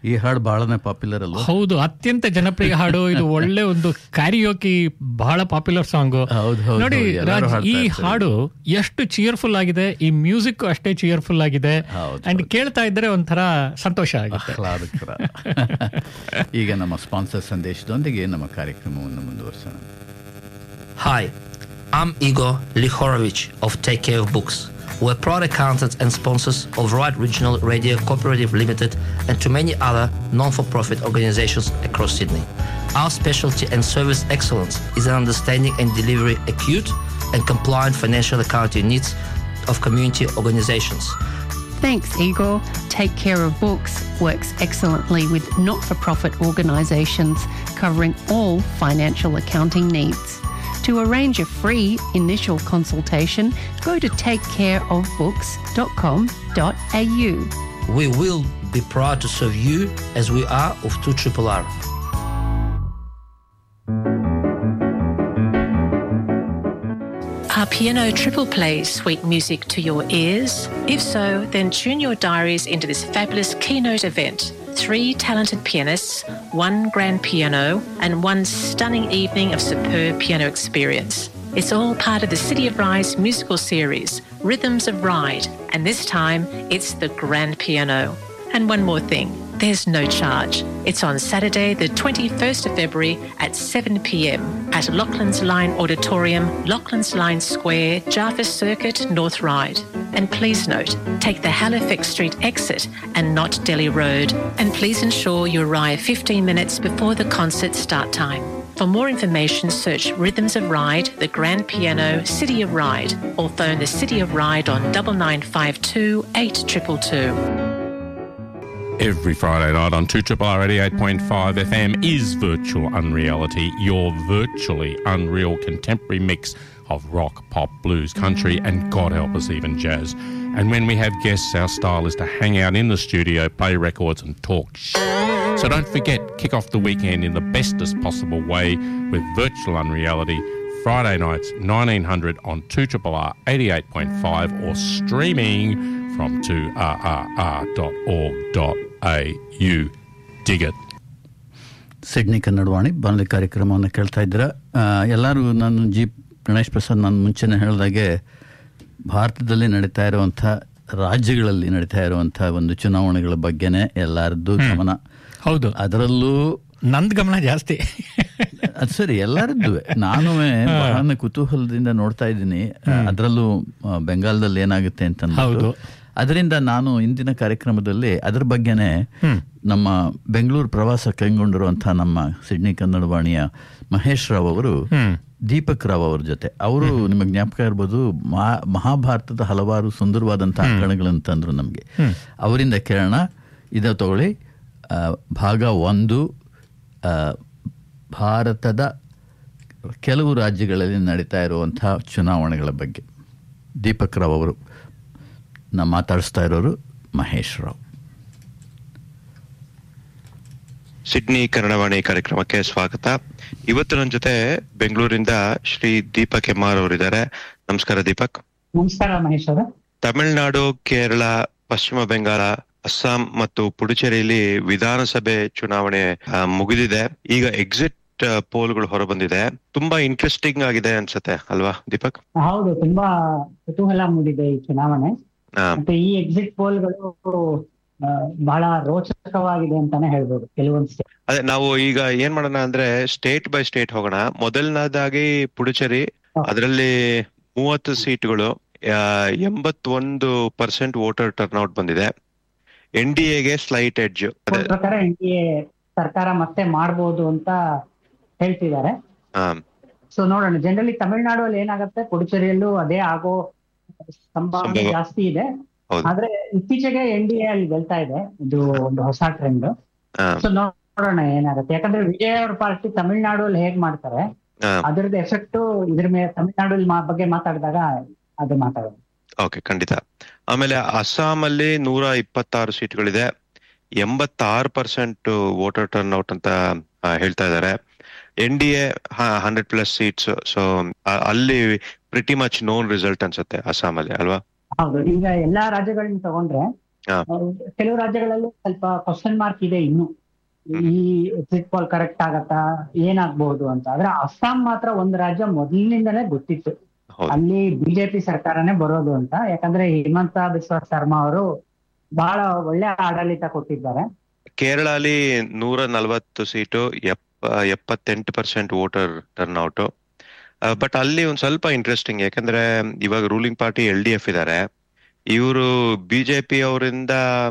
ಈ ಹಾಡು ಬಹಳನೇ ಪಾಪ್ಯುಲರ್ ಅಲ್ವಾ ಹೌದು ಅತ್ಯಂತ ಜನಪ್ರಿಯ ಹಾಡು ಇದು ಒಳ್ಳೆ ಒಂದು ಕ್ಯಾರಿಯೋಕಿ ಬಹಳ ಪಾಪ್ಯುಲರ್ ಸಾಂಗ್ ಹೌದು, ಹೌದು, ನೋಡಿ ಹೌದು, ಎಲ್ಲರೂ ರಾಜ್ ಹಾಡ್ತಾ ಈ ಇರ್ತಾರೆ. ಹಾಡು ಎಷ್ಟು ಚಿಯರ್ಫುಲ್ ಆಗಿದೆ ಈ ಮ್ಯೂಸಿಕ್ ಅಷ್ಟೇ ಚಿಯರ್ಫುಲ್ ಆಗಿದೆ ಹೌದು, ಅಂಡ್ ಕೇಳ್ತಾ ಇದ್ರೆ ಒಂಥರ ಸಂತೋಷ ಆಗುತ್ತೆ ಆಹ್ಲಾದಕರ ಈಗ ನಮ್ಮ ಸ್ಪಾನ್ಸರ್ ಸಂದೇಶದೊಂದಿಗೆ ನಮ್ಮ ಕಾರ್ಯಕ್ರಮವನ್ನು ಮುಂದುವರಿಸೋಣ Hi, I'm Igor Lihorovich of Take Care of Books. We're proud accountants and sponsors of Right Regional Radio Cooperative Limited and to many other non-for-profit organizations across Sydney. Our specialty and service excellence is in understanding and delivering acute and compliant financial accounting needs of community organizations. Thanks, Igor. Take Care of Books works excellently with not for profit organisations covering all financial accounting needs. To arrange a free initial consultation, go to takecareofbooks.com.au. We will be proud to serve you as we are of 2RRR. Are piano triple plays sweet music to your ears? If so, then tune your diaries into this fabulous keynote event. Three talented pianists, one grand piano, and one stunning evening of superb piano experience. It's all part of the City of Rise musical series, Rhythms of Ride, and this time it's the grand piano. And one more thing, there's no charge. It's on Saturday, the 21st of February at 7 pm at Lachlan's Line Auditorium, Lachlan's Line Square, Jarvis Circuit, North Ryde. And please note, take the Halifax Street exit and not Delhi Road. And please ensure you arrive 15 minutes before the concert start time. For more information, search Rhythms of Ride, the Grand Piano, City of Ride, or phone the City of Ride on 9952 8222. Every Friday night on 2 R 88.5 FM is Virtual Unreality, your virtually unreal contemporary mix of rock, pop, blues, country, and God help us, even jazz. And when we have guests, our style is to hang out in the studio, play records, and talk sh- So don't forget, kick off the weekend in the bestest possible way with Virtual Unreality. Friday nights, 1900 on 2 R 88.5 or streaming from 2rrr.org.au. Dig it. Sydney Kannadavani ಬಾನುಲಿ ಕಾರ್ಯಕ್ರಮವನ್ನು ಕೇಳ್ತಾ ಇದ್ದೀರಾ ಆ, ಎಲ್ಲರೂ ನಾನು G Ganesh Prasad ನಾನು ಮುಂಚೆನೇ ಹೇಳಿದಾಗೆ ಭಾರತದಲ್ಲಿ ನಡೀತಾ ಇರುವಂಥ ರಾಜ್ಯಗಳಲ್ಲಿ ನಡೀತಾ ಇರುವಂಥ ಒಂದು ಚುನಾವಣೆಗಳ ಬಗ್ಗೆನೇ ಎಲ್ಲರದ್ದು ಗಮನ ಹೌದು ಅದರಲ್ಲೂ ನಂದ್ ಗಮನ ಜಾಸ್ತಿ ಅದು ಸರಿ ಎಲ್ಲರದ್ದು ನಾನು ಬಹಳ ಕುತೂಹಲದಿಂದ ನೋಡ್ತಾ ಇದ್ದೀನಿ ಅದರಲ್ಲೂ ಆ, ಬೆಂಗಾಲದಲ್ಲಿ ಏನಾಗುತ್ತೆ ಅಂತ ಹೌದು. ಅದರಿಂದ ನಾನು ಇಂದಿನ ಕಾರ್ಯಕ್ರಮದಲ್ಲಿ ಅದ್ರ ಬಗ್ಗೆನೆ ನಮ್ಮ ಬೆಂಗಳೂರು ಪ್ರವಾಸ ಕೈಗೊಂಡಿರುವಂತಹ ನಮ್ಮ ಸಿಡ್ನಿ ಕನ್ನಡವಾಣಿಯ ಮಹೇಶ್ ರಾವ್ ಅವರು ದೀಪಕ್ ರಾವ್ ಅವ್ರ ಜೊತೆ ಅವರು ನಿಮಗೆ ಜ್ಞಾಪಕ ಇರ್ಬೋದು ಮಹಾ- ಮಹಾಭಾರತದ ಹಲವಾರು ಸುಂದರವಾದಂತಹ ಅಂಕಣಗಳನ್ನು ತಂದ್ರು ನಮಗೆ ಅವರಿಂದ ಕೇಳೋಣ ಇದ ತಗೊಳ್ಳಿ ಆ, ಭಾಗ ಒಂದು ಆ, ಭಾರತದ ಕೆಲವು ರಾಜ್ಯಗಳಲ್ಲಿ ನಡೀತಾ ಇರುವಂತಹ ಚುನಾವಣೆಗಳ ಬಗ್ಗೆ ದೀಪಕ್ ರಾವ್ ಅವರು ನಾ ಮಾತಾಡಿಸ್ತಾ ಇರೋರು ಮಹೇಶ್ ರಾವ್ ಸಿಡ್ನಿ ಕನ್ನಡವಾಣಿ ಕಾರ್ಯಕ್ರಮಕ್ಕೆ ಸ್ವಾಗತ ಇವತ್ತು ನನ್ನ ಜೊತೆ ಬೆಂಗಳೂರಿಂದ ಶ್ರೀ ದೀಪಕ್ ಎಮ್ಮಾರ್ ಅವರಿದ್ದಾರೆ ನಮಸ್ಕಾರ ದೀಪಕ್ ನಮಸ್ಕಾರ ಮಹೇಶ್ ಅವರೇ ತಮಿಳುನಾಡು ಕೇರಳ ಪಶ್ಚಿಮ ಬೆಂಗಾಳ ಅಸ್ಸಾಂ ಮತ್ತು ಪುಡುಚೇರಿಯಲ್ಲಿ ವಿಧಾನಸಭೆ ಚುನಾವಣೆ ಆ, ಮುಗಿದಿದೆ ಈಗ ಎಕ್ಸಿಟ್ ಪೋಲ್ಗಳು ಹೊರಬಂದಿದೆ ತುಂಬಾ ಇಂಟ್ರೆಸ್ಟಿಂಗ್ ಆಗಿದೆ ಅನ್ಸುತ್ತೆ ಅಲ್ವಾ ದೀಪಕ್ ಹೌದು ತುಂಬಾ ಕುತೂಹಲ ಮೂಡಿದೆ ಈ ಚುನಾವಣೆ ಆ, ಮತ್ತೆ ಈ ಎಕ್ಸಿಟ್ ಪೋಲ್ಗಳು ಆ, ಬಹಳ ರೋಚಕವಾಗಿದೆ ಅಂತಾನೆ ಹೇಳ್ಬೋದು ಕೆಲವೊಂದು state. ಅದೇ ನಾವು ಈಗ ಏನ್ ಮಾಡೋಣ ಅಂದ್ರೆ ಸ್ಟೇಟ್ ಬೈ ಸ್ಟೇಟ್ ಹೋಗೋಣ ಮೊದಲನೇದಾಗಿ ಪುಡುಚೇರಿ ಅದರಲ್ಲಿ ಮೂವತ್ತು ಸೀಟ್ಗಳು ಆ, ಎಂಬತ್ತೊಂದು ಪರ್ಸೆಂಟ್ ವೋಟರ್ ಟರ್ನ್ಔಟ್ ಬಂದಿದೆ ಎನ್ ಡಿ ಎಗೆ ಸ್ಲೈಟ್ ಎಡ್ಜ್ ಅದೇ ಅವ್ರ ಪ್ರಕಾರ ಎನ್ ಡಿ ಎ ಸರ್ಕಾರ ಮತ್ತೆ ಮಾಡ್ಬೋದು ಅಂತ ಹೇಳ್ತಿದ್ದಾರೆ ಆ, ಸೊ ನೋಡೋಣ ಜನರಲಿ ತಮಿಳುನಾಡು ಅಲ್ಲಿ ಏನಾಗುತ್ತೆ ಪುಡುಚೇರಿಯಲ್ಲೂ ಅದೇ ಆಗೋ ಸಂಭಾವನೆ ಸಂಭವ. ಜಾಸ್ತಿ ಇದೆ ಹೌದು. ಆದ್ರೆ ಇತ್ತೀಚೆಗೆ ಎನ್ ಡಿ ಎ ಅಲ್ಲಿ ಗೆಲ್ತಾ ಇದೆ ಇದು ಒಂದು ಹೊಸ ಟ್ರೆಂಡ್ ಆ, ಸೊ ನೋಡೋಣ ಏನಾಗುತ್ತೆ ಯಾಕಂದ್ರೆ ವಿಜಯ್ ಅವ್ರ ಪಾರ್ಟಿ ತಮಿಳ್ನಾಡು ಅಲ್ಲಿ ಹೇಗ್ ಮಾಡ್ತಾರೆ ಆ, ಅದರದ್ದು ಎಫೆಕ್ಟ್ ಇದ್ರ ಮೇಲೆ ತಮಿಳ್ನಾಡು ಮಾ- ಬಗ್ಗೆ ಮಾತಾಡಿದಾಗ ಅದು ಮಾತಾಡೋದು ಓಕೆ ಖಂಡಿತ ಆಮೇಲೆ ಅಸ್ಸಾಂ ಅಲ್ಲಿ ನೂರ ಇಪ್ಪತ್ತಾರು ಸೀಟ್ಗಳಿದೆ ಎಂಬತ್ತಾರು ಪರ್ಸೆಂಟ್ ವೋಟರ್ ಟರ್ನ್ಔಟ್ ಅಂತ ಆ, ಹೇಳ್ತಾ ಇದ್ದಾರೆ N D A hundred plus seats so ಅಲ್ಲಿ ಪ್ರಿಟಿ ಮಚ್ ನೋನ್ ರಿಸಲ್ಟ್ ಅನ್ಸುತ್ತೆ ಅಸ್ಸಾಂ ಅಲ್ಲಿ ಅಲ್ವಾ ಹೌದು ಈಗ ಎಲ್ಲಾ ರಾಜ್ಯಗಳನ್ನ ತಗೊಂಡ್ರೆ ಹಾ. ಕೆಲವು ರಾಜ್ಯಗಳಲ್ಲಿ ಸ್ವಲ್ಪ ಕ್ವಶನ್ ಮಾರ್ಕ್ ಇದೆ ಇನ್ನು ಈ ಎಕ್ಸಿಟ್ ಪಾಲ್ ಕರೆಕ್ಟ್ ಆಗತ್ತಾ ಏನಾಗ್ಬಹುದು ಅಂತ ಆದ್ರೆ ಅಸ್ಸಾಂ ಮಾತ್ರ ಒಂದು ರಾಜ್ಯ ಮೊದಲಿನಿಂದಲೇ ಗೊತ್ತಿತ್ತು ಹೌದು ಅಲ್ಲಿ ಬಿಜೆಪಿ ಸರ್ಕಾರನೇ ಬರೋದು ಅಂತ ಯಾಕಂದ್ರೆ ಹಿಮಂತ ಬಿಸ್ವಾ ಶರ್ಮಾ ಅವರು ಬಹಳ ಒಳ್ಳೆ ಆಡಳಿತ ಕೊಟ್ಟಿದ್ದಾರೆ ಕೇರಳ ಅಲ್ಲಿ ನೂರ ನಲವತ್ತು ಸೀಟು ಎಪ್ಪ ಎಪ್ಪತ್ತೆಂಟು ಪರ್ಸೆಂಟ್ ವೋಟರ್ ಟರ್ನ್ಔಟ್ ಬಟ್ ಅಲ್ಲಿ ಒಂದ್ ಸ್ವಲ್ಪ ಇಂಟ್ರೆಸ್ಟಿಂಗ್ ಯಾಕಂದ್ರೆ ಇವಾಗ ruling party L D F ಇದ್ದಾರೆ ಇವರು ಬಿಜೆಪಿ ಅವರಿಂದ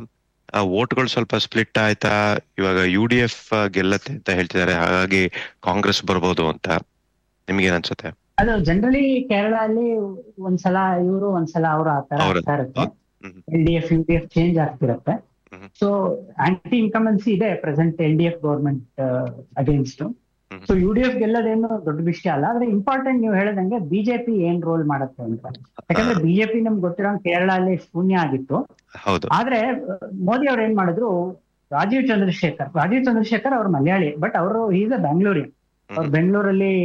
ವೋಟ್ಗಳು ಸ್ವಲ್ಪ ಸ್ಪ್ಲಿಟ್ ಆಯ್ತಾ ಇವಾಗ ಯು ಡಿ ಎಫ್ ಗೆಲ್ಲತ್ತೆ ಅಂತ ಹೇಳ್ತಿದ್ದಾರೆ ಹಾಗಾಗಿ ಕಾಂಗ್ರೆಸ್ ಬರ್ಬೋದು ಅಂತ ನಿಮ್ಗೇನ್ ಅನ್ಸುತ್ತೆ ಅದು ಜನರಲಿ ಕೇರಳ ಅಲ್ಲಿ ಒಂದ್ಸಲ ಇವರು ಒಂದ್ಸಲ ಅವರು ಆ ತರ ಅವ್ರು- ಆಗ್ತಾ ಇರುತ್ತೆ ಹ್ಮ್. L D F U D F change ಆಗ್ತಿರುತ್ತೆ ಹ್ಮ್. ಸೊ ಆಂಟಿ ಇನ್ಕಮೆನ್ಸಿ ಇದೆ present L D F government against ಹ್ಮ್. ಸೊ ಯು ಡಿ ಎಫ್ ಗೆಲ್ಲೋದೇನು ದೊಡ್ಡ ವಿಷಯ ಅಲ್ಲ ಆದ್ರೆ ಇಂಪಾರ್ಟೆಂಟ್ ನೀವು ಹೇಳದಂಗೆ ಬಿಜೆಪಿ ಏನ್ ರೋಲ್ ಮಾಡುತ್ತೆ ಅಂತ ಯಾಕಂದ್ರೆ ಬಿಜೆಪಿ ನಮ್ಗೆ ಗೊತ್ತಿರೋ ಕೇರಳ ಅಲ್ಲಿ ಶೂನ್ಯ ಆಗಿತ್ತು ಹೌದು ಆದ್ರೆ ಆ, ಮೋದಿ ಅವ್ರು ಏನ್ ಮಾಡಿದ್ರು ರಾಜೀವ್ ಚಂದ್ರಶೇಖರ್ ರಾಜೀವ್ ಚಂದ್ರಶೇಖರ್ ಅವ್ರು ಮಲಯಾಳಿ ಬಟ್ ಅವರು ಈಸ್ ಅ ಬೆಂಗಳೂರಿಯನ್ ಅವ್ರು ಬೆಂಗಳೂರಲ್ಲಿ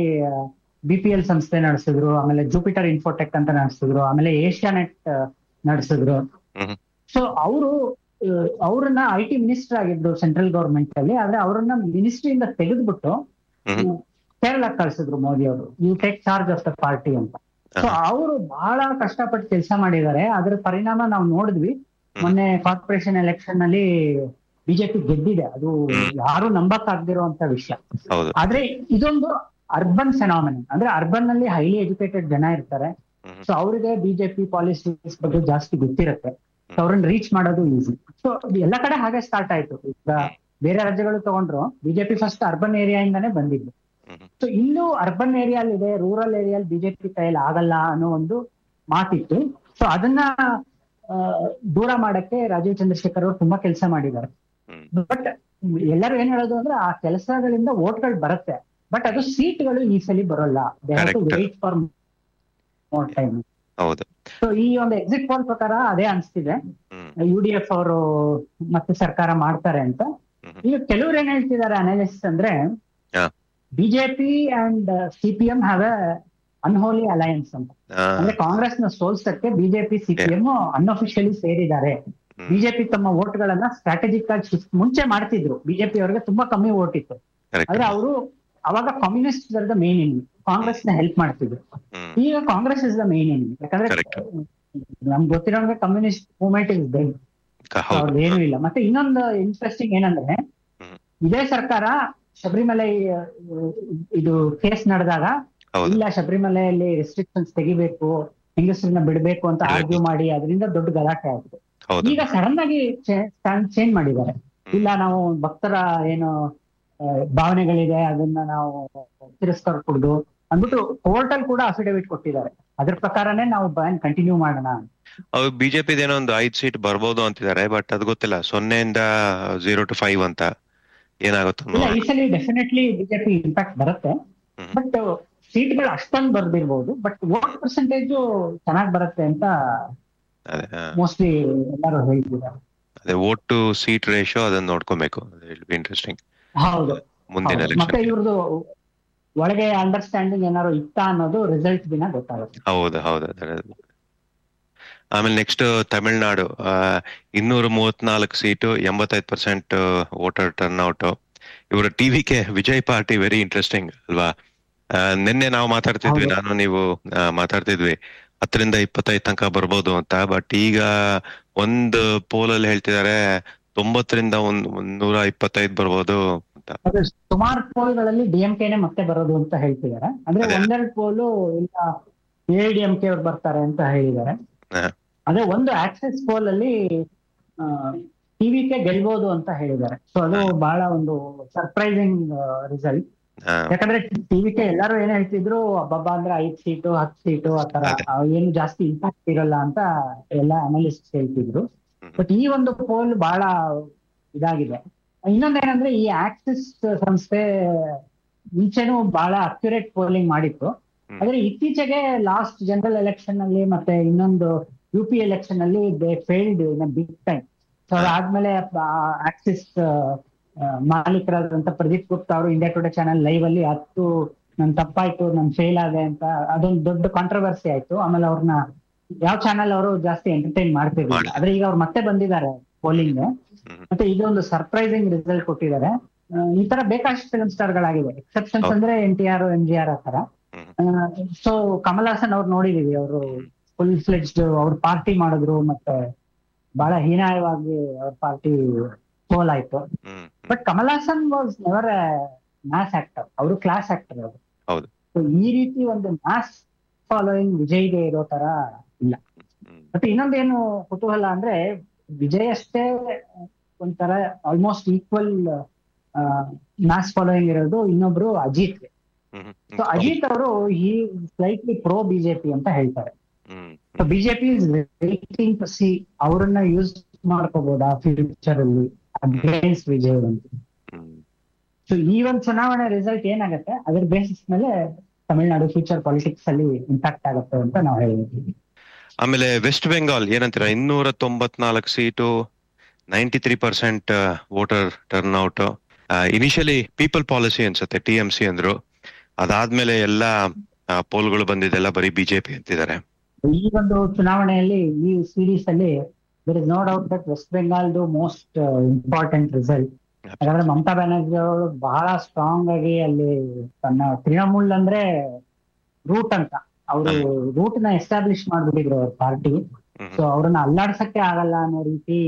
ಬಿ ಪಿ ಎಲ್ ಸಂಸ್ಥೆ ನಡೆಸಿದ್ರು ಆಮೇಲೆ ಜೂಪಿಟರ್ ಇನ್ಫೋಟೆಕ್ ಅಂತ ನಡೆಸಿದ್ರು ಆಮೇಲೆ ಏಷ್ಯಾನೆಟ್ ನಡೆಸಿದ್ರು ಹ್ಮ್. ಸೊ ಅವರು ಅವ್ರನ್ನ ಐ ಟಿ ಮಿನಿಸ್ಟರ್ ಆಗಿದ್ರು ಸೆಂಟ್ರಲ್ ಗವರ್ಮೆಂಟ್ ಅಲ್ಲಿ ಆದ್ರೆ ಅವ್ರನ್ನ ಮಿನಿಸ್ಟ್ರಿಯಿಂದ ತೆಗೆದ್ಬಿಟ್ಟು ಹ್ಮ್. ಕೇರಳ ಕಳ್ಸಿದ್ರು ಮೋದಿ ಅವರು you take charge of the party ಅಂತ ಸೊ ಅವರು ಬಹಳ ಕಷ್ಟಪಟ್ಟು ಕೆಲಸ ಮಾಡಿದ್ದಾರೆ ಅದ್ರ ಪರಿಣಾಮ ನಾವು ನೋಡಿದ್ವಿ ಮೊನ್ನೆ ಕಾರ್ಪೊರೇಷನ್ ಎಲೆಕ್ಷನ್ ನಲ್ಲಿ ಬಿಜೆಪಿ ಗೆದ್ದಿದೆ ಅದು ಯಾರು ನಂಬಕ್ ಆಗ್ದಿರುವಂತ ವಿಷಯ ಹೌದು ಆದ್ರೆ ಇದೊಂದು ಅರ್ಬನ್ ಫೆನಾಮಿನನ್ ಅಂದ್ರೆ ಅರ್ಬನ್ ನಲ್ಲಿ ಹೈಲಿ ಎಜುಕೇಟೆಡ್ ಜನ ಇರ್ತಾರೆ ಹ್ಮ್. ಸೊ ಅವರಿಗೆ ಬಿಜೆಪಿ ಪಾಲಿಸೀಸ್ ಬಗ್ಗೆ ಜಾಸ್ತಿ ಗೊತ್ತಿರುತ್ತೆ ಸೊ ಅವ್ರನ್ನ ರೀಚ್ ಮಾಡೋದು ಈಸಿ ಸೊ ಎಲ್ಲ ಕಡೆ ಹಾಗೆ ಸ್ಟಾರ್ಟ್ ಆಯ್ತು ಈಗ ಬೇರೆ ರಾಜ್ಯಗಳು ತಗೊಂಡ್ರು ಬಿಜೆಪಿ ಫಸ್ಟ್ ಅರ್ಬನ್ ಏರಿಯಾ ಇಂದಾನೆ ಬಂದಿದ್ದು ಹ್ಮ್. ಸೊ ಇಲ್ಲೂ ಅರ್ಬನ್ ಏರಿಯಾಲ್ ಇದೆ ರೂರಲ್ ಏರಿಯಾಲ್ ಬಿಜೆಪಿ ಕೈಯಲ್ಲಿ ಆಗಲ್ಲ ಅನ್ನೋ ಒಂದು ಮಾತಿತ್ತು ಸೊ ಅದನ್ನ ಆ, ದೂರ ಮಾಡಕ್ಕೆ ರಾಜೀವ್ ಚಂದ್ರಶೇಖರ್ ಅವರು ತುಂಬಾ ಕೆಲಸ ಮಾಡಿದ್ದಾರೆ ಹ್ಮ್. ಬಟ್ ಎಲ್ಲರೂ ಏನ್ ಹೇಳೋದು ಅಂದ್ರೆ ಆ ಕೆಲಸಗಳಿಂದ ವೋಟ್ಗಳು ಬರುತ್ತೆ ಬಟ್ ಅದು ಸೀಟ್ಗಳು ಈ ಸಲ ಬರೋಲ್ಲ they have to Correct. Wait for more time ಹೌದು ಸೊ ಈ ಒಂದು ಎಕ್ಸಿಟ್ ಪೋಲ್ ಪ್ರಕಾರ ಅದೇ ಅನ್ಸ್ತಿದೆ ಹ್ಮ್ ಯು ಡಿ ಎಫ್ ಅವರು ಮತ್ತೆ ಸರ್ಕಾರ ಮಾಡ್ತಾರೆ ಅಂತ ಹ್ಮ್. ಈಗ ಕೆಲವ್ರು ಏನ್ ಹೇಳ್ತಿದ್ದಾರೆ ಅನಾಲಿಸಿಸ್ ಅಂದ್ರೆ ಹಾ. BJP and CPM have a unholy alliance ಅಂತ ಆ, ಅಂದ್ರೆ ಕಾಂಗ್ರೆಸ್ ನ ಸೋಲ್ಸಕ್ಕೆ ಬಿಜೆಪಿ ಸಿಪಿಎಂ ಅನ್ಅಫಿಷಿಯಲಿ ಸೇರಿದ್ದಾರೆ ಹ್ಮ್. ಬಿಜೆಪಿ ತಮ್ಮ ವೋಟ್ ಗಳನ್ನ ಸ್ಟ್ರಾಟಜಿಕ್ ಆಗಿ shift- ಮುಂಚೆ ಮಾಡ್ತಿದ್ರು ಬಿಜೆಪಿ ಅವರಿಗೆ ತುಂಬಾ ಕಮ್ಮಿ ವೋಟ್ ಇತ್ತು correct. ಆದ್ರೆ ಅವರು ಅವಾಗ communist the main enemy Congress ನ ಹೆಲ್ಪ್ ಮಾಡ್ತಿದ್ರು ಹ್ಮ್. ಈಗ Congress is the main enemy ಯಾಕಂದ್ರೆ Correct. ನಮ್ಗೆ ಗೊತ್ತಿರೋಂಗೆ ಕಮ್ಯುನಿಸ್ಟ್ ಮೂವ್ಮೆಂಟ್ ಇಸ್ ಡೆಡ್ ಹೌದು ಅವ್ರದ್ದು ಏನೂ ಇಲ್ಲ ಮತ್ತೆ ಇನ್ನೊಂದು ಇಂಟ್ರೆಸ್ಟಿಂಗ್ ಏನಂದ್ರೆ ಹ್ಮ್. ಇದೇ ಸರ್ಕಾರ ಶಬರಿಮಲೆ ಆ, ಇದು ಕೇಸ್ ನಡೆದಾಗ ಹೌದು ಇಲ್ಲ ಶಬರಿಮಲೆಯಲ್ಲಿ ರೆಸ್ಟ್ರಿಕ್ಷನ್ಸ್ ತೆಗಿಬೇಕು ಹೆಂಗಸರನ್ನ ಬಿಡಬೇಕು ಅಂತ ಬಿಡ್ಬೇಕು. ಆರ್ಗ್ಯೂ ಮಾಡಿ ಅದರಿಂದ ದೊಡ್ಡ ಗಲಾಟೆ ಆಯ್ತು ಹೌದು ಈಗ ಸಡನ್ ಆಗಿ ಚೇಂಜ್ ಮಾಡಿದ್ದಾರೆ ಇಲ್ಲ ನಾವು ಭಕ್ತರ ಏನು ಆ, ಭಾವನೆಗಳಿದೆ ಅದನ್ನ ನಾವು ತಿರಸ್ಕಾರ ಕೊಡುದು ಅಂದ್ಬಿಟ್ಟು ಕೋರ್ಟ್ ಅಲ್ಲಿ ಕೂಡ ಅಫಿಡವಿಟ್ ಕೊಟ್ಟಿದ್ದಾರೆ ಅದ್ರ ಪ್ರಕಾರನೇ ನಾವು ಬ್ಯಾನ್ ಕಂಟಿನ್ಯೂ ಮಾಡೋಣ ಅಂತ. ಅವ್ರು ಬಿಜೆಪಿ ಏನೋ ಒಂದು ಐದ್ ಸೀಟ್ ಬರ್ಬೋದು ಅಂತಿದ್ದಾರೆ ಬಟ್ ಅದು ಗೊತ್ತಿಲ್ಲ ಸೊನ್ನೆಯಿಂದ ಜೀರೋ ಟು ಫೈವ್ ಅಂತ ಏನಾಗುತ್ತೋ ಇಲ್ಲ ನೋಡಿ ಈ ಸಲ ಡೆಫಿನೆಟ್ಲಿ ಬಿಜೆಪಿ ಇಂಪ್ಯಾಕ್ಟ್ ಬರುತ್ತೆ ಹ್ಮ್. ಬಟ್ ಸೀಟ್ಗಳು ಅಷ್ಟೊಂದು ಬರ್ದಿರ್ಬೋದು ಬಟ್ ವೋಟ್ ಪರ್ಸೆಂಟೇಜ್ ಚೆನ್ನಾಗಿ ಬರುತ್ತೆ ಅಂತ ಅದೇ ಆ, ಮೋಸ್ಟ್ಲಿ ಎಲ್ಲರೂ ಹೇಳ್ತಿದ್ದಾರೆ ಅದೇ ವೋಟ್ ಟು ಸೀಟ್ ರೇಷಿಯೋ ಅದನ್ನ ನೋಡ್ಕೋಬೇಕು ಇಂಟ್ರೆಸ್ಟಿಂಗ್ ಹೌದು ಮುಂದಿನ ಹೌದು. ಮತ್ತೆ ಎಲೆಕ್ಷನ್ ಇವ್ರದ್ದು ಒಳಗೆ ಅಂಡರ್ಸ್ಟ್ಯಾಂಡಿಂಗ್ ಏನಾದ್ರು ಇತ್ತಾ ಅನ್ನೋದು ರಿಸಲ್ಟ್ ದಿನ ಗೊತ್ತಾಗುತ್ತೆ ಹೌದು ಹೌದು ಅದೇ ಅದೇ. ಆಮೇಲೆ ನೆಕ್ಸ್ಟ್ ತಮಿಳ್ನಾಡು ಆ, ಇನ್ನೂರ ಮೂವತ್ನಾಲ್ಕು ಸೀಟು ಎಂಬತ್ತೈದು ಪರ್ಸೆಂಟ್ ವೋಟರ್ ಟರ್ನ್ಔಟ್ ಇವರ T V K Vijay party very interesting ಅಲ್ವಾ ಆ, ನಿನ್ನೆ ನಾವು ಮಾತಾಡ್ತಿದ್ವಿ ಹೌದು. ನಾನು ನೀವು ಆ, ಮಾತಾಡ್ತಿದ್ವಿ ಹತ್ತರಿಂದ ಇಪ್ಪತ್ತೈದು ತನಕ ಬರ್ಬೋದು ಅಂತ ಬಟ್ ಈಗ ಒಂದು ಪೋಲ್ ಅಲ್ಲಿ ಹೇಳ್ತಿದ್ದಾರೆ ತೊಂಬತ್ತರಿಂದ ಒಂದ್ ಒಂದ್ ನೂರ ಇಪ್ಪತ್ತೈದು ಬರ್ಬೋದು ಅಂತ ಅದು ಸುಮಾರು ಪೋಲ್ಗಳಲ್ಲಿ ಡಿ ಎಂ ಕೆನೆ ಮತ್ತೆ ಬರೋದು ಅಂತ ಹೇಳ್ತಿದ್ದಾರೆ ಅಂದ್ರೆ ಅದೇ. ಒಂದೆರಡು ಪೋಲು ಇಲ್ಲ ಎ ಡಿ ಎಂ ಕೆ ಅವ್ರು ಬರ್ತಾರೆ ಅಂತ ಹೇಳಿದ್ದಾರೆ ಹಾ. ಅದೇ ಒಂದು ಆಕ್ಸಿಸ್ ಪೋಲ್ ಅಲ್ಲಿ ಟಿವಿ ಕೆ ಗೆಲ್ಬಹುದು ಅಂತ ಹೇಳಿದ್ದಾರೆ ಸೊ ಅದು ಬಹಳ ಒಂದು ಸರ್ಪ್ರೈಸಿಂಗ್ ರಿಸಲ್ಟ್ ಆ, ಯಾಕಂದ್ರೆ ಟಿವಿ ಕೆ ಎಲ್ಲರೂ ಏನ್ ಹೇಳ್ತಿದ್ರು ಅಬ್ಬಬ್ಬ ಅಂದ್ರೆ ಐದ್ ಸೀಟು ಹತ್ತು ಸೀಟು ಆತರ ಅದೇ. ಆ, ಏನು ಜಾಸ್ತಿ ಇಂಪ್ಯಾಕ್ಟ್ ಇರಲ್ಲ ಅಂತ ಎಲ್ಲ ಅನಲಿಸ್ಟ್ ಹೇಳ್ತಿದ್ರು ಹ್ಮ್. ಬಟ್ ಈ ಒಂದು ಪೋಲ್ ಬಹಳ ಇದಾಗಿದೆ ಇನ್ನೊಂದೇನಂದ್ರೆ ಈ ಆಕ್ಸಿಸ್ ಸಂಸ್ಥೆ ಮುಂಚೆನೂ ಬಹಳ ಅಕ್ಯುರೇಟ್ ಪೋಲಿಂಗ್ ಮಾಡಿತ್ತು ಹ್ಮ್. ಆದ್ರೆ ಇತ್ತೀಚೆಗೆ ಲಾಸ್ಟ್ ಜನರಲ್ ಎಲೆಕ್ಷನ್ ಅಲ್ಲಿ ಮತ್ತೆ ಇನ್ನೊಂದು ಯು ಪಿ ಎಲೆಕ್ಷನ್ ಅಲ್ಲಿ they failed in big time so ಅದಾದ್ಮೇಲೆ ಆಕ್ಸಿಸ್ ಮಾಲೀಕರಾದಂತ ಪ್ರದೀಪ್ ಗುಪ್ತಾ ಅವರು ಇಂಡಿಯಾ ಟುಡೇ ಚಾನೆಲ್ ಲೈವ್ ಅಲ್ಲಿ ಹತ್ತು ನನ್ ತಪ್ಪಾಯ್ತು ನನ್ ಫೇಲ್ ಆದೆ ಅಂತ ಅದೊಂದು ದೊಡ್ಡ ಕಾಂಟ್ರವರ್ಸಿ ಆಯ್ತು ಆಮೇಲೆ ಅವ್ರನ್ನ ಯಾವ ಚಾನಲ್ ಅವರು ಜಾಸ್ತಿ ಎಂಟರ್ಟೈನ್ ಮಾಡ್ತಿರ್ಲಿಲ್ಲ ಮಾಡ್ಲಿಲ್ಲ. ಆದ್ರೆ ಈಗ ಅವ್ರು ಮತ್ತೆ ಬಂದಿದ್ದಾರೆ ಪೋಲಿಂಗ್ ಹ್ಮ್. ಮತ್ತೆ ಇದೊಂದು ಸರ್ಪ್ರೈಸಿಂಗ್ ರಿಸಲ್ಟ್ ಕೊಟ್ಟಿದ್ದಾರೆ ಆ, ಈ ತರ ಬೇಕಾದಷ್ಟು ಫಿಲ್ಮ್ ಸ್ಟಾರ್ ಗಳಾಗಿದೆ ಎಕ್ಸೆಪ್ಷನ್ಸ್ ಹೌದು. ಅಂದ್ರೆ N T R M G R ಆ ತರ ಹ್ಮ್. ಸೊ ಕಮಲ್ ಹಾಸನ್ ಅವ್ರು ನೋಡಿದೀವಿ ಅವರು ಫುಲ್ ಫ್ಲೆಜ್ಡ್ ಅವ್ರು ಪಾರ್ಟಿ ಮಾಡಿದ್ರು ಮತ್ತೆ ಬಹಳ ಹೀನಾಯವಾಗಿ ಅವ್ರ ಪಾರ್ಟಿ ಸೋಲ್ ಆಯ್ತು ಹ್ಮ್ but Kamal Haasan was never mass actor ಅವರು ಕ್ಲಾಸ್ ಆಕ್ಟರ್ ಅವರು ಹೌದು. So, ಈ ರೀತಿ ಒಂದು ಮ್ಯಾಸ್ ಫಾಲೋಯಿಂಗ್ ವಿಜಯ್ಗೆ ಇರೋ ತರ ಇಲ್ಲ ಹ್ಮ್. ಮತ್ತೆ ಇನ್ನೊಂದೇನು ಕುತೂಹಲ ಅಂದ್ರೆ ವಿಜಯ್ ಅಷ್ಟೇ ಒಂಥರ ಆಲ್ಮೋಸ್ಟ್ ಈಕ್ವಲ್ ಮ್ಯಾಸ್ ಫಾಲೋಯಿಂಗ್ ಇರೋದು ಇನ್ನೊಬ್ರು ಅಜಿತ್ ಹ್ಮ್ ಸೊ ಅಜಿತ್ ಅವರು ಈ ಸ್ಲೈಟ್ಲಿ ಪ್ರೋ ಬಿಜೆಪಿ ಅಂತ ಹೇಳ್ತಾರೆ ಹ್ಮ್ so BJP is waiting to see ಅವರನ್ನ ಯೂಸ್ ಮಾಡ್ಕೋಬಹುದಾ ಫ್ಯೂಚರ್ ಅಲ್ಲಿ ಅಗೇನ್ಸ್ಟ್ ವಿಜಯ್ ಅಂತ ಹ್ಮ್ ಸೊ ಈ ಒಂದು ಚುನಾವಣೆ ರಿಸಲ್ಟ್ ಏನಾಗುತ್ತೆ ಅದ್ರ ಬೇಸಿಸ್ ಮೇಲೆ ತಮಿಳ್ನಾಡು ಫ್ಯೂಚರ್ ಪಾಲಿಟಿಕ್ಸ್ ಅಲ್ಲಿ ಇಂಪ್ಯಾಕ್ಟ್ ಆಗುತ್ತೆ ಅಂತ ನಾವು ಹೇಳ್ತೀವಿ ಆಮೇಲೆ ವೆಸ್ಟ್ ಬೆಂಗಾಲ್ ಏನಂತೀರಾ ಇನ್ನೂರ ತೊಂಬತ್ನಾಲ್ಕು seat ninety three percent voter turnout initially people policy ಅನ್ಸುತ್ತೆ ಟಿ ಎಂ ಸಿ ಅಂದ್ರು ಅದಾದ್ಮೇಲೆ ಎಲ್ಲ ಪೋಲ್ಗಳು ಬಂದಿದ್ದೆಲ್ಲ ಬರೀ ಬಿಜೆಪಿ ಅಂತಿದ್ದಾರೆ ಈ ಒಂದು ಚುನಾವಣೆಯಲ್ಲಿ ಈ ಸೀರೀಸ್ ಅಲ್ಲಿ there is no doubt that west ಬೆಂಗಾಲ್ದು ಮೋಸ್ಟ್ ಇಂಪಾರ್ಟೆಂಟ್ ರಿಸಲ್ಟ್ ಯಾಕಂದ್ರೆ ಮಮತಾ ಬ್ಯಾನರ್ಜಿ ಅವರು ಬಹಳ ಸ್ಟ್ರಾಂಗ್ ಆಗಿ ಅಲ್ಲಿ ತನ್ನ ತೃಣಮೂಲ್ ಅಂದ್ರೆ ರೂಟ್ ಅಂತ ಅವರು ರೂಟ್ ನ ಎಸ್ಟಾಬ್ಲಿಷ್ ಮಾಡ್ಬಿಟ್ಟಿದ್ರು ಅವ್ರ ಪಾರ್ಟಿ ಹ್ಮ್. ಸೊ ಅವ್ರನ್ನ ಅಲ್ಲಾಡ್ಸಕ್ಕೆ ಆಗಲ್ಲ ಅನ್ನೋ ರೀತಿ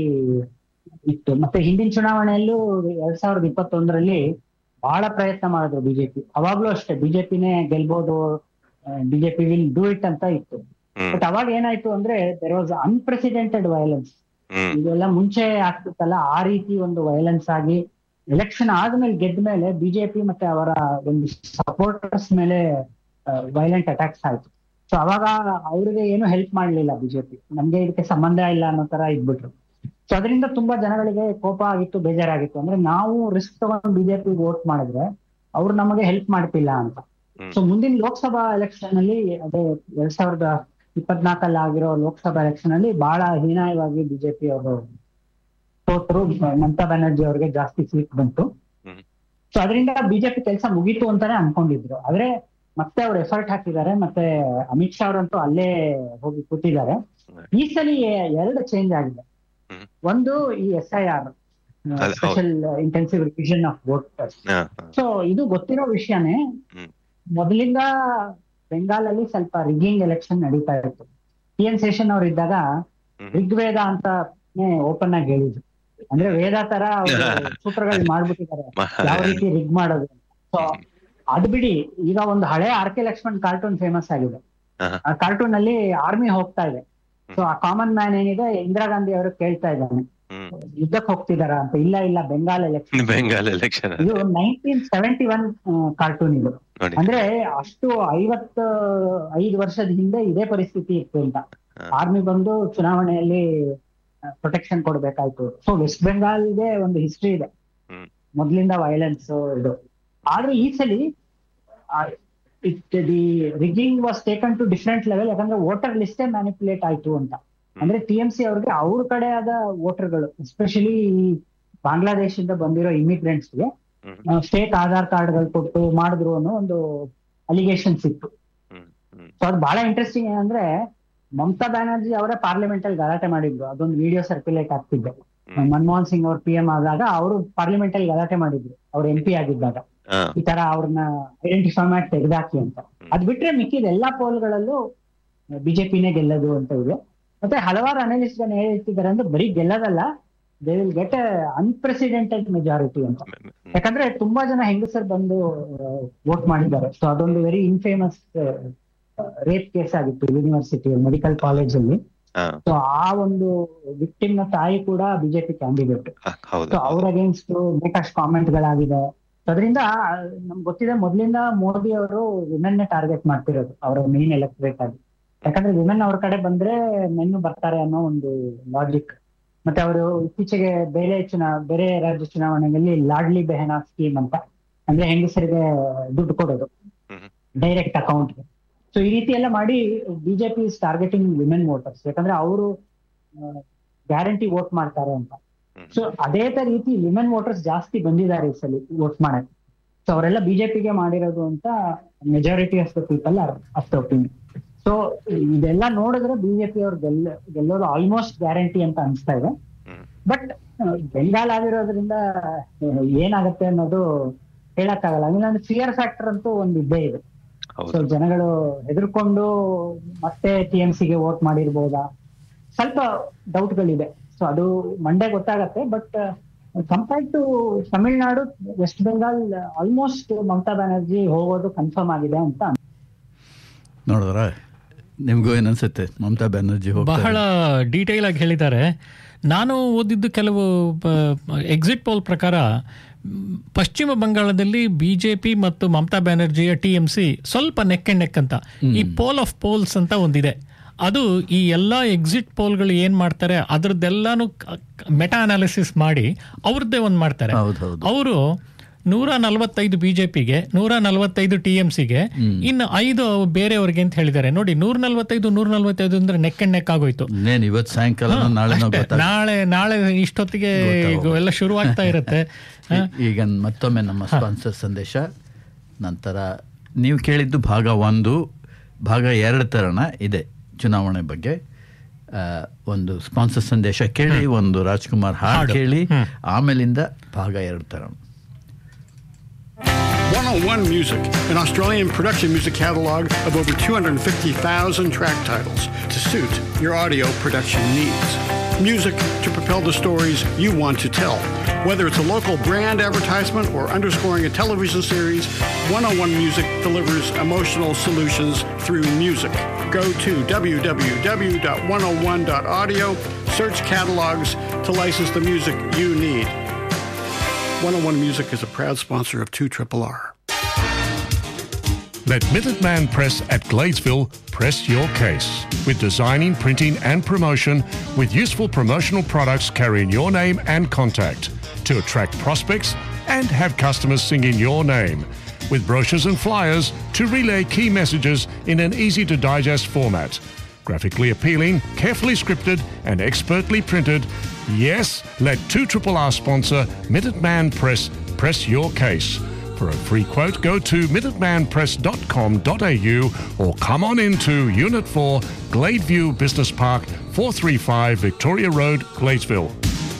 ಇತ್ತು ಮತ್ತೆ ಹಿಂದಿನ ಚುನಾವಣೆಯಲ್ಲೂ ಎರಡ್ ಸಾವಿರದ ಇಪ್ಪತ್ತೊಂದರಲ್ಲಿ ಬಹಳ ಪ್ರಯತ್ನ ಮಾಡಿದ್ರು ಬಿಜೆಪಿ ಅವಾಗ್ಲೂ ಅಷ್ಟೇ ಬಿಜೆಪಿನೇ ಗೆಲ್ಬಹುದು ಬಿಜೆಪಿ ವಿಲ್ ಡೂ ಇಟ್ ಅಂತ ಇತ್ತು ಹ್ಮ್ ಬಟ್ ಅವಾಗ ಏನಾಯ್ತು ಅಂದ್ರೆ ದೆರ್ ವಾಸ್ ಅನ್ಪ್ರೆಸಿಡೆಂಟೆಡ್ ವೈಲೆನ್ಸ್ ಹ್ಮ್ ಇದೆಲ್ಲ ಮುಂಚೆ ಆಗ್ತಿತ್ತಲ್ಲ ಆ ರೀತಿ ಒಂದು ವೈಲೆನ್ಸ್ ಆಗಿ ಎಲೆಕ್ಷನ್ ಆದ್ಮೇಲೆ ಗೆದ್ದ ಮೇಲೆ ಬಿಜೆಪಿ ಮತ್ತೆ ಅವರ ಒಂದು ಸಪೋರ್ಟರ್ಸ್ ಮೇಲೆ ವೈಲೆಂಟ್ ಅಟ್ಯಾಕ್ಸ್ ಆಯ್ತು ಸೊ ಅವಾಗ ಅವ್ರಿಗೆ ಏನು ಹೆಲ್ಪ್ ಮಾಡ್ಲಿಲ್ಲ ಬಿಜೆಪಿ ನಮ್ಗೆ ಇದಕ್ಕೆ ಸಂಬಂಧ ಇಲ್ಲ ಅನ್ನೋ ತರ ಇದ್ಬಿಟ್ರು ಸೊ ಅದರಿಂದ ತುಂಬಾ ಜನಗಳಿಗೆ ಕೋಪ ಆಗಿತ್ತು ಬೇಜಾರಾಗಿತ್ತು ಅಂದ್ರೆ ನಾವು ರಿಸ್ಕ್ ತಗೊಂಡು ಬಿಜೆಪಿ ವೋಟ್ ಮಾಡಿದ್ರೆ ಅವ್ರು ನಮಗೆ ಹೆಲ್ಪ್ ಮಾಡ್ತಿಲ್ಲ ಅಂತ ಹ್ಮ್. ಸೊ ಮುಂದಿನ ಲೋಕಸಭಾ ಎಲೆಕ್ಷನ್ ಅಲ್ಲಿ ಅದೇ ಎರಡ್ ಸಾವಿರದ ಇಪ್ಪತ್ನಾಲ್ಕಲ್ಲಿ ಆಗಿರೋ ಲೋಕಸಭಾ ಎಲೆಕ್ಷನ್ ಅಲ್ಲಿ ಬಹಳ ಹೀನಾಯವಾಗಿ ಬಿಜೆಪಿ ಅವರು ಸೋತರು ಮಮತಾ ಬ್ಯಾನರ್ಜಿ ಅವ್ರಿಗೆ ಜಾಸ್ತಿ ಸೀಟ್ ಬಂತು ಹ್ಮ್. ಸೊ ಅದರಿಂದ ಬಿಜೆಪಿ ಕೆಲಸ ಮುಗೀತು ಅಂತಾನೆ ಅನ್ಕೊಂಡಿದ್ರು ಆದ್ರೆ ಮತ್ತೆ ಅವ್ರು ಎಫರ್ಟ್ ಹಾಕಿದ್ದಾರೆ ಮತ್ತೆ ಅಮಿತ್ ಶಾ ಅವರಂತೂ ಅಲ್ಲೇ ಹೋಗಿ ಕೂತಿದ್ದಾರೆ ಈ ಸಲ ಎರಡು ಚೇಂಜ್ ಆಗಿದೆ ಹ್ಮ್. ಒಂದು ಈ ಎಸ್ ಐ ಆರ್ ಅದ್ ಹೌದು. Special intensive revision of voters ಹಾ, ಹಾ. ಸೊ ಇದು ಗೊತ್ತಿರೋ ವಿಷಯನೇ ಹ್ಮ್. ಮೊದಲಿಂದ ಬೆಂಗಾಲಲ್ಲಿ ಸ್ವಲ್ಪ ರಿಗ್ಗಿಂಗ್ ಎಲೆಕ್ಷನ್ ನಡೀತಾ ಇತ್ತು ಟಿ ಎನ್ ಶೇಷನ್ ಅವ್ರು ಇದ್ದಾಗ ಹ್ಮ್. ಋಗ್ವೇದ ಅಂತ ಓಪನ್ ಆಗಿ ಹೇಳಿದ್ರು ಅಂದ್ರೆ ವೇದ ತರ ಅವರು ಸೂತ್ರಗಳು ಮಾಡ್ಬಿಟ್ಟಿದ್ದಾರೆ ಯಾವ ರೀತಿ ರಿಗ್ ಮಾಡೋದು ಸೊ ಅದ್ ಬಿಡಿ ಈಗ ಒಂದು ಹಳೆ R K Laxman cartoon famous ಆಗಿದೆ ಹಾ. ಆ ಕಾರ್ಟೂನ್ ಅಲ್ಲಿ ಆರ್ಮಿ ಹೋಗ್ತಾ ಇದೆ ಸೊ ಆ ಕಾಮನ್ ಮ್ಯಾನ್ ಏನಿದೆ ಇಂದಿರಾ ಗಾಂಧಿ ಅವರು ಕೇಳ್ತಾ ಇದ್ದಾನೆ ಹ್ಮ್ ಯುದ್ಧಕ್ಕೆ ಹೋಗ್ತಿದಾರ ಅಂತ ಇಲ್ಲ ಇಲ್ಲ ಬೆಂಗಾಲ್ ಎಲೆಕ್ಷನ್ ಬೆಂಗಾಲ್ ಎಲೆಕ್ಷನ್ ಇದು ನೈನ್ಟೀನ್ ಸೆವೆಂಟಿ ಒನ್ ಕಾರ್ಟೂನ್ ಇದು ನೋಡಿ ಅಂದ್ರೆ ಅಷ್ಟು ಐವತ್ತ ಐದು ವರ್ಷದ ಹಿಂದೆ ಇದೇ ಪರಿಸ್ಥಿತಿ ಇತ್ತು ಅಂತ ಹಾ. ಆರ್ಮಿ ಬಂದು ಚುನಾವಣೆಯಲ್ಲಿ ಪ್ರೊಟೆಕ್ಷನ್ ಕೊಡ್ಬೇಕಾಯ್ತು ಸೊ ವೆಸ್ಟ್ ಬೆಂಗಾಲ್ಗೆ ಒಂದು ಹಿಸ್ಟ್ರಿ ಇದೆ ಹ್ಮ್. ಮೊದ್ಲಿಂದ ವೈಲೆನ್ಸ್ ಇದು ಆದ್ರೆ ಈ ಸಲಿ it the rigging was taken to different level ಯಾಕಂದ್ರೆ ವೋಟರ್ ಲಿಸ್ಟೇ ಮ್ಯಾನಿಪುಲೇಟ್ ಆಯ್ತು ಅಂತ ಅಂದ್ರೆ ಟಿ ಎಂ ಸಿ ಅವ್ರಿಗೆ ಅವ್ರ ಕಡೆ ಆದ ವೋಟರ್ಗಳು ಎಸ್ಪೆಷಲಿ ಈ ಬಾಂಗ್ಲಾದೇಶದಿಂದ ಬಂದಿರೋ ಇಮಿಗ್ರೆಂಟ್ಸ್ಗೆ ಹ್ಮ್. ಸ್ಟೇಟ್ ಆಧಾರ್ ಕಾರ್ಡ್ಗಳು ಕೊಟ್ಟು ಮಾಡಿದ್ರು ಅನ್ನೋ ಒಂದು ಅಲಿಗೇಷನ್ಸ್ ಇತ್ತು ಹ್ಮ್ ಹ್ಮ್ ಸೊ ಅದು ಬಹಳ ಇಂಟ್ರೆಸ್ಟಿಂಗ್ ಏನಂದ್ರೆ ಮಮತಾ ಬ್ಯಾನರ್ಜಿ ಅವರೇ ಪಾರ್ಲಿಮೆಂಟ್ ಅಲ್ಲಿ ಗಲಾಟೆ ಮಾಡಿದ್ರು ಅದೊಂದು ವಿಡಿಯೋ ಸರ್ಕ್ಯುಲೇಟ್ ಆಗ್ತಿದ್ದೆ ಹ್ಮ್. ಮನಮೋಹನ್ ಸಿಂಗ್ ಅವ್ರ ಪಿ ಎಂ ಆದಾಗ ಅವರು ಪಾರ್ಲಿಮೆಂಟ್ ಅಲ್ಲಿ ಗಲಾಟೆ ಮಾಡಿದ್ರು ಅವ್ರು ಎಂ ಪಿ ಆಗಿದ್ದಾಗ ಹಾ ಈ ತರ ಅವ್ರನ್ನ ಐಡೆಂಟಿಫೈ ಮಾಡಿ ತೆಗೆದಾಕಿ ಅಂತ ಅದ್ ಬಿಟ್ರೆ ಮಿಕ್ಕಿದ ಎಲ್ಲಾ ಪೋಲ್ಗಳಲ್ಲೂ ಬಿಜೆಪಿನೇ ಗೆಲ್ಲದು ಅಂತ ಇದೆ ಮತ್ತೆ ಹಲವಾರು ಅನಲಿಸ್ಟ್ ಗಳು ಹೇಳ್ತಿದ್ದಾರೆ ಅಂದ್ರೆ ಬರೀ ಗೆಲ್ಲದಲ್ಲ they will get unprecedented majority ಅಂತ ಯಾಕಂದ್ರೆ ತುಂಬಾ ಜನ ಹೆಂಗಸರು ಬಂದು ವೋಟ್ ಮಾಡಿದ್ದಾರೆ ಸೊ ಅದೊಂದು ವೆರಿ ಇನ್ಫೇಮಸ್ ರೇಪ್ ಕೇಸ್ ಆಗಿತ್ತು ಯೂನಿವರ್ಸಿಟಿ ಮೆಡಿಕಲ್ ಕಾಲೇಜ್ ಅಲ್ಲಿ ಹಾ ಸೊ ಆ ಒಂದು ವಿಕ್ಟಿಮ್ ನ ತಾಯಿ ಕೂಡ ಬಿಜೆಪಿ ಕ್ಯಾಂಡಿಡೇಟ್ ಹಾ, ಹೌದು ಸೊ ಅವ್ರ ಅಗೇನ್ಸ್ಟ್ ಬೇಕಷ್ಟು ಕಾಮೆಂಟ್ ಗಳಾಗಿದೆ ಅದರಿಂದ ನಮ್ಗೆ ಗೊತ್ತಿದೆ ಮೊದ್ಲಿಂದ ಮೋದಿ ಅವರು ವಿಮೆನ್ ಟಾರ್ಗೆಟ್ ಮಾಡ್ತಿರೋದು ಅವರ ಮೇನ್ ಎಲೆಕ್ಟ್ರೇಟ್ ಆಗಿ ಯಾಕಂದ್ರೆ ವಿಮೆನ್ ಅವ್ರ ಕಡೆ ಬಂದ್ರೆ ಮೆನ್ನು ಬರ್ತಾರೆ ಅನ್ನೋ ಒಂದು ಲಾಜಿಕ್ ಮತ್ತೆ ಅವರು ಇತ್ತೀಚೆಗೆ ಬೇರೆ ಚುನಾ ಬೇರೆ ರಾಜ್ಯ ಚುನಾವಣೆಯಲ್ಲಿ ಲಾಡ್ಲಿ ಬೆಹನಾ ಸ್ಕೀಮ್ ಅಂತ ಅಂದ್ರೆ ಹೆಂಗಸರಿಗೆ ದುಡ್ಡು ಕೊಡೋದು ಹ್ಮ್. ಡೈರೆಕ್ಟ್ ಅಕೌಂಟ್ ಸೊ ಈ ರೀತಿ ಎಲ್ಲ ಮಾಡಿ BJP is targeting women voters ಯಾಕಂದ್ರೆ ಅವರು ಗ್ಯಾರಂಟಿ ವೋಟ್ ಮಾಡ್ತಾರೆ ಅಂತ ಹ್ಮ್. ಸೊ ಅದೇ ತರ ರೀತಿ ವಿಮೆನ್ ವೋಟರ್ಸ್ ಜಾಸ್ತಿ ಬಂದಿದ್ದಾರೆ ಈ ಸಲ ವೋಟ್ ಮಾಡಕ್ಕೆ ಸೊ ಅವರೆಲ್ಲ ಬಿಜೆಪಿಗೆ ಮಾಡಿರೋದು ಅಂತ majority of the people are of the opinion so ಇದೆಲ್ಲ ನೋಡಿದ್ರೆ ಬಿಜೆಪಿ ಅವ್ರು ಗೆಲ್ಲ ಗೆಲ್ಲೋದು ಆಲ್ಮೋಸ್ಟ್ ಗ್ಯಾರಂಟಿ ಅಂತ ಅನ್ಸ್ತಾ ಇದೆ ಬಟ್ ಬೆಂಗಾಲ್ ಆಗಿರೋದ್ರಿಂದ ಆ, ಏನಾಗತ್ತೆ ಅನ್ನೋದು ಹೇಳಕ್ಕಾಗಲ್ಲ ಇನ್ನೊಂದು ಫಿಯರ್ ಫ್ಯಾಕ್ಟರ್ ಅಂತೂ ಒಂದು ಇದ್ದೇ ಇದೆ ಸೊ ಹೌದು ಜನಗಳು ಹೆದರ್ಕೊಂಡು ಮತ್ತೆ ಟಿ ಎಂ ಸಿಗೆ ವೋಟ್ ಮಾಡಿರ್ಬೋದಾ ಸ್ವಲ್ಪ ಡೌಟ್ಗಳಿದೆ ಸೊ ಅದು ಮಂಡೇ ಗೊತ್ತಾಗತ್ತೆ but compared to Tamil Nadu west Bengal almost Mamata Banerjee ಹೋಗೋದು ಕನ್ಫರ್ಮ್ ಆಗಿದೆ ಅಂತ ನೋಡಿದ್ರ ನಿಮ್ಗೂ ಏನನ್ಸುತ್ತೆ ಮಮತಾ ಬ್ಯಾನರ್ಜಿ ಬಹಳ ಹೋಗ್ತಾರೆ ಡೀಟೇಲ್ ಆಗಿ ಹೇಳಿದ್ದಾರೆ ನಾನು ಓದಿದ್ದು ಕೆಲವು ಎಕ್ಸಿಟ್ ಪೋಲ್ ಪ್ರಕಾರ ಮ್, ಪಶ್ಚಿಮ ಬಂಗಾಳದಲ್ಲಿ ಬಿಜೆಪಿ ಮತ್ತು ಮಮತಾ ಬ್ಯಾನರ್ಜಿಯ ಟಿ ಎಂ ಸಿ ಸ್ವಲ್ಪ ನೆಕ್ ಅಂಡ್ ನೆಕ್ ಅಂತ ಈ ಪೋಲ್ ಆಫ್ ಪೋಲ್ಸ್ ಅಂತ ಒಂದಿದೆ ಅದು ಈ ಎಲ್ಲ ಎಕ್ಸಿಟ್ ಪೋಲ್ಗಳು ಏನ್ ಮಾಡ್ತಾರೆ ಅದ್ರದ್ದೆಲ್ಲಾನು ಮೆಟಾ ಅನಾಲಿಸಿಸ್ ಮಾಡಿ ಅವ್ರದ್ದೇ ಒಂದು ಮಾಡ್ತಾರೆ ಹೌದು, ಹೌದು. ಅವರು ನೂರ ನಲವತ್ತೈದು ಬಿಜೆಪಿಗೆ ನೂರ ನಲವತ್ತೈದು ಟಿ ಎಂ ಸಿಗೆ ಇನ್ನು ಐದು ಬೇರೆಯವ್ರಿಗೆ ಅಂತ ಹೇಳಿದ್ದಾರೆ ನೋಡಿ ನೂರ ನಲವತ್ತೈದು ನೂರ ನಲವತ್ತೈದು ಅಂದ್ರೆ ನೆಕ್ ಅಂಡ್ ನೆಕ್ ಆಗೋಯ್ತು ಇನ್ನೇನು ಇವತ್ತು ಸಾಯಂಕಾಲ ನಾಳೆ ಅಷ್ಟೇ. ನಾಳೆ ನಾಳೆ ಇಷ್ಟೊತ್ತಿಗೆ ಗೊತ್ತಾಗೋಗುತ್ತೆ. ಎಲ್ಲ ಶುರುವಾಗ್ತಾ ಇರುತ್ತೆ ಹ? ಈಗ ಮತ್ತೊಮ್ಮೆ ನಮ್ಮ ಸ್ಪಾನ್ಸರ್ ಸಂದೇಶ ನಂತರ ನೀವು ಕೇಳಿದ್ದು ಭಾಗ ಒಂದು ಭಾಗ ಎರಡು ತರಣ ಇದೆ ಚುನಾವಣೆ ಬಗ್ಗೆ ಆ, ಒಂದು ಸ್ಪಾನ್ಸರ್ ಸಂದೇಶ ಕೇಳಿ ಒಂದು ರಾಜ್ಕುಮಾರ್ ಹಾಡು ಹಾಡು. ಕೇಳಿ ಹ್ಮ್. ಆಮೇಲಿಂದ ಭಾಗ ಎರಡು ತರಣ 101 Music, an Australian production music catalog of over 250,000 track titles to suit your audio production needs. Music to propel the stories you want to tell. Whether it's a local brand advertisement or underscoring a television series, 101 Music delivers emotional solutions through music. Go to www.101.audio, search catalogs to license the music you need. 101 Music is a proud sponsor of 2 Triple R. Let Minuteman Press at Gladesville press your case with designing, printing, and promotion with useful promotional products carrying your name and contact to attract prospects and have customers singing your name. With brochures and flyers to relay key messages in an easy to digest format. Graphically appealing, carefully scripted, and expertly printed. Yes, let 2RRR sponsor Minuteman Press press your case. For a free quote, go to minutemanpress.com.au or come on into Unit 4, Gladeview Business Park, 435 Victoria Road, Gladesville.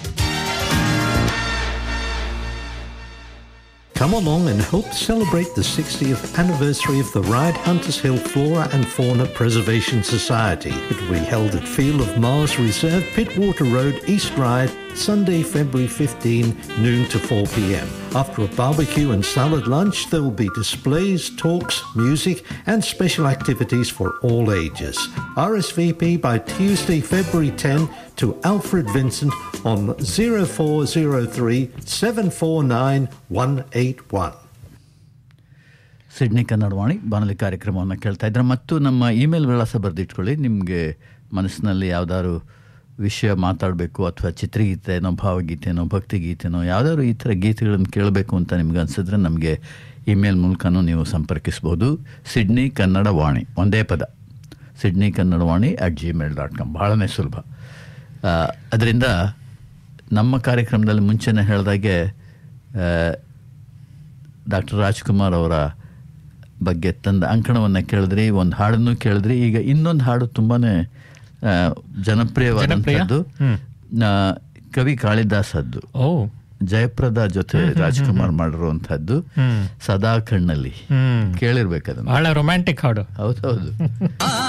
Come along and help celebrate the 60th anniversary of the Ride Hunters Hill Flora and Fauna Preservation Society. It will be held at Field of Mars Reserve, Pittwater Road, East Ryde, Sunday, February 15, noon to 4 p.m. After a barbecue and salad lunch, there will be displays, talks, music, and special activities for all ages. RSVP by Tuesday, February 10 to Alfred Vincent on 0403 749 181. Sydney Kannadavani ಬಾನುಲಿ ಕಾರ್ಯಕ್ರಮವನ್ನು ಕೇಳ್ತಾ ಇದ್ರೆ ಮತ್ತು ನಮ್ಮ email ವಿಳಾಸ ಬರೆದಿಟ್ಕೊಳ್ಳಿ ನಿಮಗೆ ಮನಸ್ಸಿನಲ್ಲಿ ಯಾವ್ದಾದ್ರು ವಿಷಯ ಮಾತಾಡಬೇಕು ಅಥವಾ ಚಿತ್ರಗೀತೆನೋ ಭಾವಗೀತೆನೋ ಭಕ್ತಿಗೀತೆನೋ ಯಾವ್ದಾದ್ರು ಈ ಥರ ಗೀತೆಗಳನ್ನು ಕೇಳಬೇಕು ಅಂತ ನಿಮ್ಗೆ ಅನಿಸಿದ್ರೆ ನಮಗೆ ಇಮೇಲ್ ಮೂಲಕನೂ ನೀವು ಸಂಪರ್ಕಿಸ್ಬೋದು ಸಿಡ್ನಿ ಕನ್ನಡ ವಾಣಿ ಒಂದೇ ಪದ Sydney Kannada Vani at Gmail dot com ಭಾಳನೇ ಸುಲಭ ಅದರಿಂದ ನಮ್ಮ ಕಾರ್ಯಕ್ರಮದಲ್ಲಿ ಮುಂಚೆನೇ ಹೇಳಿದಾಗೆ ಡಾಕ್ಟರ್ ರಾಜ್ಕುಮಾರ್ ಅವರ ಬಗ್ಗೆ ತಂದ ಅಂಕಣವನ್ನು ಕೇಳಿದ್ರಿ ಒಂದು ಹಾಡನ್ನು ಕೇಳಿದ್ರಿ ಈಗ ಇನ್ನೊಂದು ಹಾಡು ತುಂಬಾ ಜನಪ್ರಿಯವಾದಂಥದ್ದು ಹ್ಮ್. ಆ, ಕವಿ ಕಾಳಿದಾಸದ್ದು ಓ ಜಯಪ್ರದ ಜೊತೆ ರಾಜ್ಕುಮಾರ್ ಮಾಡಿರುವಂಥದ್ದು ಹ್ಮ್. ಸದಾ ಕಣ್ಣಲ್ಲಿ ಹ್ಮ್ ಕೇಳಿರ್ಬೇಕದನ್ನು ಬಹಳ ರೊಮ್ಯಾಂಟಿಕ್ ಹಾಡು ಹೌದೌದು